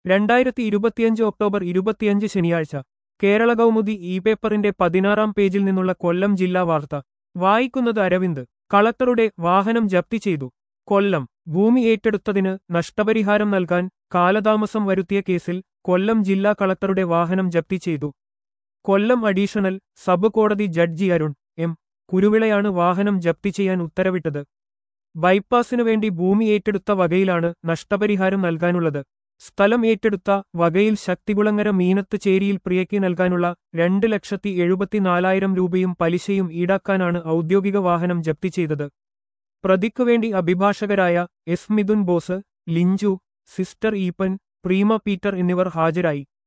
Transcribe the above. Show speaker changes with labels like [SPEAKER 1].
[SPEAKER 1] രണ്ടായിരത്തി ഇരുപത്തിയഞ്ച് ഒക്ടോബർ ഇരുപത്തിയഞ്ച് ശനിയാഴ്ച കേരള കൗമുദി ഇ പേപ്പറിന്റെ പതിനാറാം പേജിൽ നിന്നുള്ള കൊല്ലം ജില്ലാ വാർത്ത വായിക്കുന്നത് അരവിന്ദ് കളക്ടറുടെ വാഹനം ജപ്തി ചെയ്തു കൊല്ലം ഭൂമി ഏറ്റെടുത്തതിന് നഷ്ടപരിഹാരം നൽകാൻ കാലതാമസം വരുത്തിയ കേസിൽ കൊല്ലം ജില്ലാ കളക്ടറുടെ വാഹനം ജപ്തി ചെയ്തു കൊല്ലം അഡീഷണൽ സബ് കോടതി ജഡ്ജി അരുൺ എം കുരുവിളയാണ് വാഹനം ജപ്തി ചെയ്യാൻ ഉത്തരവിട്ടത് ബൈപ്പാസിനു വേണ്ടി ഭൂമി ഏറ്റെടുത്ത വകയിലാണ് നഷ്ടപരിഹാരം നൽകാനുള്ളത് സ്ഥലം ഏറ്റെടുത്ത വകയിൽ ശക്തികുളങ്ങര മീനത്ത് ചേരിയിൽ പ്രിയയ്ക്ക് നൽകാനുള്ള രണ്ട് ലക്ഷത്തി എഴുപത്തിനാലായിരം രൂപയും പലിശയും ഈടാക്കാനാണ് ഔദ്യോഗിക വാഹനം ജപ്തി ചെയ്തത് പ്രതിക്കുവേണ്ടി അഭിഭാഷകരായ എസ് മിഥുൻ ബോസ് ലിഞ്ചു സിസ്റ്റർ ഈപ്പൻ പ്രീമ പീറ്റർ എന്നിവർ ഹാജരായി